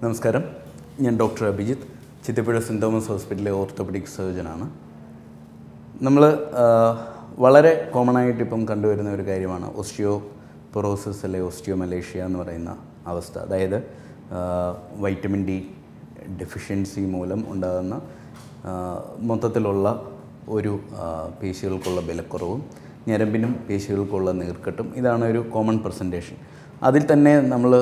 നമസ്കാരം ഞാൻ doctor Abhijith Chithappuzha saint Thomas ഹോസ്പിറ്റലിലെ ഓർത്തോപെഡിക് സർജനാണ് നമ്മൾ വളരെ കോമൺ ആയിട്ട് ഇപ്പം കണ്ടുവരുന്ന ഒരു കാര്യമാണ് ഓസ്റ്റിയോ പൊറോസിസ് അല്ലെ ഓസ്റ്റിയോ മലേഷ്യ എന്ന് പറയുന്ന അവസ്ഥ അതായത് വൈറ്റമിൻ ഡി ഡെഫിഷ്യൻസി മൂലം ഉണ്ടാകുന്ന ആ, മൊത്തത്തിലുള്ള ഒരു ആ, പേശികൾക്കുള്ള ബലക്കുറവും ഞരമ്പിനും പേശികൾക്കുള്ള നീർക്കെട്ടും ഇതാണ് ഒരു കോമൺ പ്രസൻറ്റേഷൻ അതിൽ തന്നെ നമ്മൾ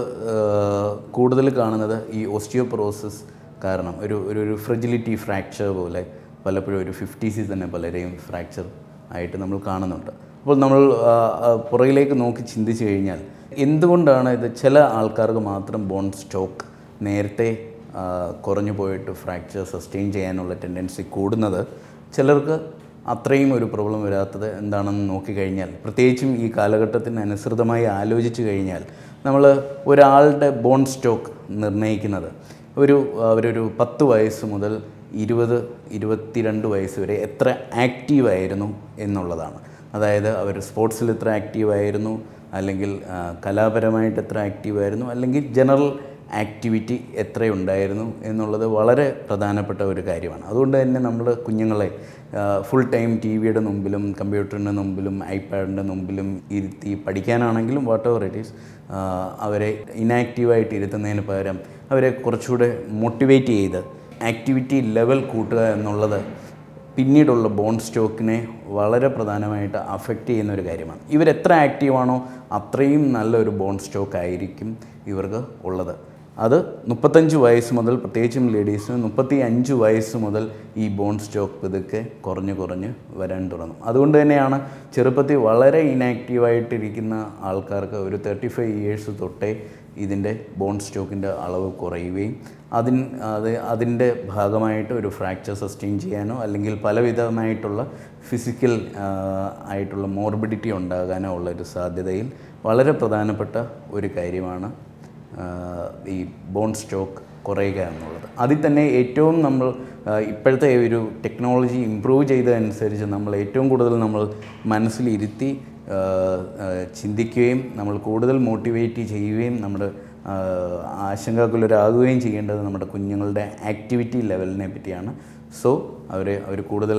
കൂടുതൽ കാണുന്നത് ഈ ഓസ്റ്റിയോപൊറോസിസ് കാരണം ഒരു ഒരു ഒരു ഫ്രജിലിറ്റി ഫ്രാക്ചർ പോലെ പലപ്പോഴും ഒരു ഫിഫ്റ്റീസിൽ തന്നെ പലരെയും ഫ്രാക്ചർ ആയിട്ട് നമ്മൾ കാണുന്നുണ്ട് അപ്പോൾ നമ്മൾ ആ, ആ, പുറകിലേക്ക് നോക്കി ചിന്തിച്ചു കഴിഞ്ഞാൽ എന്തുകൊണ്ടാണ് ഇത് ചില ആൾക്കാർക്ക് മാത്രം ബോൺ സ്റ്റോക്ക് നേരത്തെ ആ, കുറഞ്ഞു പോയിട്ട് ഫ്രാക്ചർ സസ്റ്റെയിൻ ചെയ്യാനുള്ള ടെൻഡൻസി കൂടുന്നത് ചിലർക്ക് അത്രയും ഒരു പ്രോബ്ലം വരാത്തത് എന്താണെന്ന് നോക്കിക്കഴിഞ്ഞാൽ പ്രത്യേകിച്ചും ഈ കാലഘട്ടത്തിന് അനുസൃതമായി ആലോചിച്ച് കഴിഞ്ഞാൽ നമ്മൾ ഒരാളുടെ ബോൺ സ്റ്റോക്ക് നിർണ്ണയിക്കുന്നത് ഒരു അവരൊരു പത്ത് വയസ്സ് മുതൽ ഇരുപത് ഇരുപത്തിരണ്ട് വയസ്സ് വരെ എത്ര ആക്റ്റീവായിരുന്നു എന്നുള്ളതാണ് അതായത് അവർ സ്പോർട്സിൽ എത്ര ആക്റ്റീവായിരുന്നു അല്ലെങ്കിൽ ആ, കലാപരമായിട്ട് എത്ര ആക്റ്റീവായിരുന്നു അല്ലെങ്കിൽ ജനറൽ ആക്ടിവിറ്റി എത്രയുണ്ടായിരുന്നു എന്നുള്ളത് വളരെ പ്രധാനപ്പെട്ട ഒരു കാര്യമാണ് അതുകൊണ്ട് തന്നെ നമ്മൾ കുഞ്ഞുങ്ങളെ ഫുൾ ടൈം ടി വിയുടെ മുമ്പിലും കമ്പ്യൂട്ടറിൻ്റെ മുമ്പിലും ഐപാഡിൻ്റെ മുമ്പിലും ഇരുത്തി പഠിക്കാനാണെങ്കിലും വാട്ട് എവർ ഇറ്റ് ഈസ് അവരെ ഇനാക്റ്റീവായിട്ട് ഇരുത്തുന്നതിന് പകരം അവരെ കുറച്ചുകൂടെ മോട്ടിവേറ്റ് ചെയ്ത് ആക്ടിവിറ്റി ലെവൽ കൂട്ടുക എന്നുള്ളത് പിന്നീടുള്ള ബോൺ സ്റ്റോക്കിനെ വളരെ പ്രധാനമായിട്ട് അഫക്റ്റ് ചെയ്യുന്ന ഒരു കാര്യമാണ് ഇവരെത്ര ആക്റ്റീവാണോ അത്രയും നല്ലൊരു ബോൺ സ്റ്റോക്ക് ആയിരിക്കും ഇവർക്ക് ഉള്ളത് അത് മുപ്പത്തഞ്ച് വയസ്സ് മുതൽ പ്രത്യേകിച്ചും ലേഡീസിന് മുപ്പത്തി അഞ്ച് വയസ്സ് മുതൽ ഈ ബോൺ സ്റ്റോക്ക് പതുക്കെ കുറഞ്ഞ് കുറഞ്ഞ് വരാൻ തുടങ്ങും അതുകൊണ്ട് തന്നെയാണ് ചെറുപ്പത്തിൽ വളരെ ഇനാക്റ്റീവായിട്ടിരിക്കുന്ന ആൾക്കാർക്ക് ഒരു തേർട്ടി ഫൈവ് ഇയേഴ്സ് തൊട്ടേ ഇതിൻ്റെ ബോൺ സ്റ്റോക്കിൻ്റെ അളവ് കുറയുകയും അതിൻ അത് അതിൻ്റെ ഭാഗമായിട്ട് ഒരു ഫ്രാക്ചർ സസ്റ്റെയിൻ ചെയ്യാനോ അല്ലെങ്കിൽ പലവിധമായിട്ടുള്ള ഫിസിക്കൽ ആയിട്ടുള്ള മോർബിഡിറ്റി ഉണ്ടാകാനോ ഉള്ള ഒരു സാധ്യതയിൽ വളരെ പ്രധാനപ്പെട്ട ഒരു കാര്യമാണ് ആ, ഈ ബോൺ സ്റ്റോക്ക് കുറയുക എന്നുള്ളത് അതിൽ തന്നെ ഏറ്റവും നമ്മൾ ആ, ഇപ്പോഴത്തെ ഒരു ടെക്നോളജി ഇമ്പ്രൂവ് ചെയ്തതനുസരിച്ച് നമ്മൾ ഏറ്റവും കൂടുതൽ നമ്മൾ മനസ്സിലിരുത്തി ആ, ആ, ചിന്തിക്കുകയും നമ്മൾ കൂടുതൽ മോട്ടിവേറ്റ് ചെയ്യുകയും നമ്മുടെ ആ, ആശങ്കാകുലരാകുകയും ചെയ്യേണ്ടത് നമ്മുടെ കുഞ്ഞുങ്ങളുടെ ആക്ടിവിറ്റി ലെവലിനെ പറ്റിയാണ് സോ അവരെ അവർ കൂടുതൽ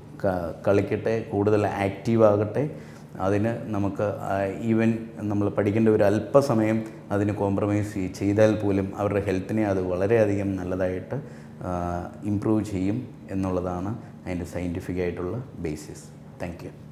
ക- കളിക്കട്ടെ കൂടുതൽ ആക്റ്റീവ് ആകട്ടെ അതിന് നമുക്ക് ഈവൻ നമ്മൾ പഠിക്കേണ്ട ഒരു അല്പസമയം അതിന് കോംപ്രമൈസ് ചെയ്താൽ പോലും അവരുടെ ഹെൽത്തിനെ അത് വളരെയധികം നല്ലതായിട്ട് ഇമ്പ്രൂവ് ചെയ്യും എന്നുള്ളതാണ് അതിൻ്റെ സയൻറ്റിഫിക് ആയിട്ടുള്ള ബേസിസ് താങ്ക് യു